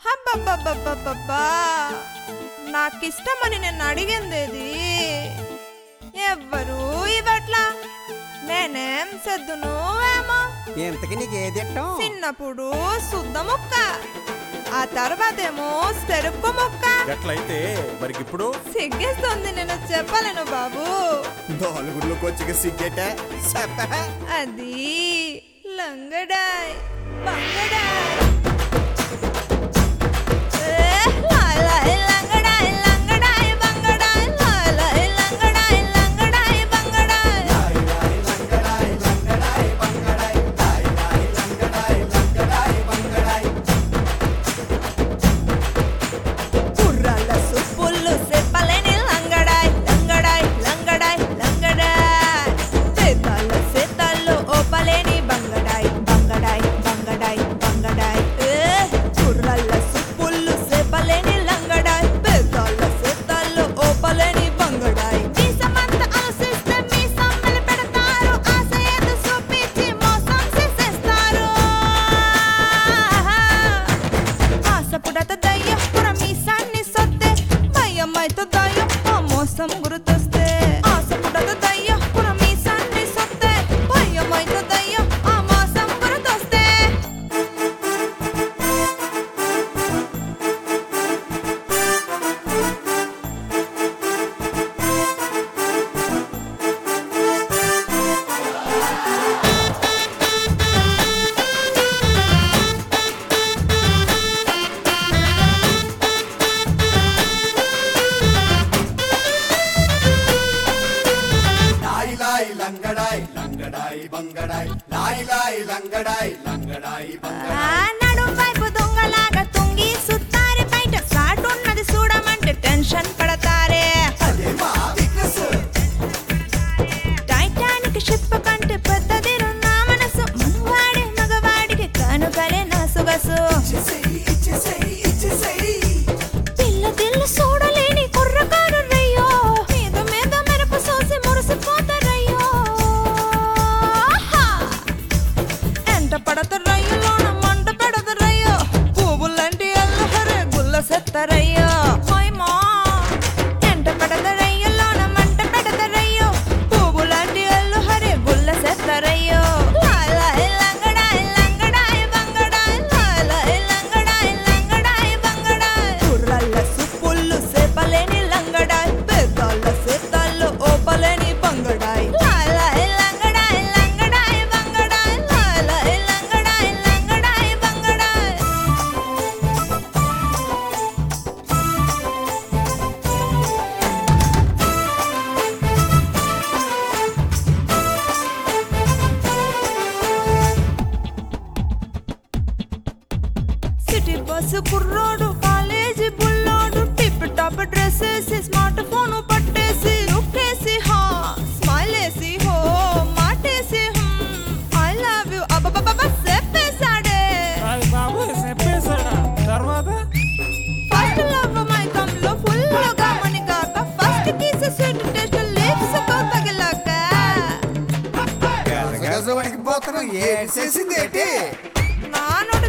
హబ్బబ్బబ్బబ్బబ్బబ్బా నాకిష్టమని నేను అడిగిందేది ఎవ్వరూ ఇవట్లా నేనేం సెద్దును ఏమో ఇంతకి నీకు ఏది ఇష్టం చిన్నప్పుడు శుద్ధ ముక్క ఆ తర్వాతేమో చెరుకు ముక్క ఎట్లయితే మరికి ఇప్పుడు సిగ్గేస్తుంది నేను చెప్పలేను బాబు నాలుగులోకి వచ్చి సిగ్గేట అది లంగడాయ్ బంగడాయ్ ఏ, లాయ్ లాయ్ లంగడాయ్, లంగడాయ్, బంగడాయ్, లాయ్ లాయ్ లంగడాయ్, లంగడాయ్, బంగడాయ్. కుర్రాళ్ళ సుప్పుళ్ళు చెప్పలేని లంగడాయ్ లంగడాయ్ లంగడాయ్ లంగడాయ్ సేతాళ్ళ సేతాళ్ళు ఓపలేని బంగడాయ్ బంగడాయ్ బంగడాయ్ బంగడాయ్ ఏ, కుర్రాళ్ళ సుప్పుళ్ళు చెప్పలేని లంగడాయ్ పేతాళ్ళ సేతాళ్ళు ఓపలేని బంగడాయ్ మీసమంత ఆశిస్తే మీసం పెడతారు ఆశ ఏదో చూపించి మోసం చేసేస్తారు ఆశపుడత దయ్యం పుర మీసాన్ని సొత్తే భయమైతే దయ్యం ఆ మోసం గుర్తొస్తే ఆశపుడత దయ్యం పుర మీసాన్ని సొత్తే భయమైతే దయ్యం ఆ మోసం గుర్తొస్తే లాయి లాయి లంగడాయ్ లంగడాయి బంగడాయ్ లాయి లాయి లంగడాయ్ లంగడాయి బంగడాయ్ ఆ నడుం వైపు దొంగలాగా తుంగి సుత్తారి బయట సాటున్నది చూడమంటే టెన్షన్ పడతారే అదే మా వీక్నెస్ టైటానిక్ షిప్ కంటే పెద్దది నా మనసు మనవాడే మగవాడికి కానుకలే నా సుగసు ఇచ్చేసేయ్ ఇచ్చేసేయ్ ఇచ్చేసేయ్ పిల్ల తిల్లు చూడలేని కుర్రకారు రయ్యో మీద మీద మెరపు సోసి మురిసిపోతారయ్యో ఎంట పడతారయ్యోలోన మంట పెడతారయ్యో పువ్వులంటి అల్లహరే గుల్ల సెత్తరయ్యో హోయమా ఎంట పడతారయ్యోలోన మంట పెడతారయ్యో పువ్వులంటి అల్లహరే గుల్ల సెత్తరయ్యో లాయ్ లాయ్ లంగడాయ్ లంగడాయ్ బంగడాయ్ లాయ్ లాయ్ లంగడాయ్ లంగడాయ్ బంగడాయ్ కుర్రల్ల సుప్పుళ్ళు సేపలేని లంగడాయ్ పెద్దాళ్ళ సేతాళ్ళు ఓపలేని బంగడాయ్ లాయ్ లాయ్ లంగడాయ్ లంగడాయ్ బంగడాయ్ లాయ్ లాయ్ లంగడాయ్ లంగడాయ్ బంగడాయ్ సిటీ బస్సు కుర్రోడు కాలేజీ బుల్లోడు టిప్ టాప్ డ్రెస్ వేసి స్మార్ట్ ఫోన్ పట్టేసి లుక్కేసి హా స్మైల్ వేసి హో మాటేసి ఐ లవ్ యు అబ్బబ్బబ్బ చెప్పేశాడే అది బాబు చెప్పేశాడా తర్వాత ఫస్ట్ లవ్ మైకం లో ఫుల్ గా మణికాక first kiss sweet taste lips తో తగిలాక గజవాడికి పోతున్నాం ఏడు చేసింది ఏంటి నానుడు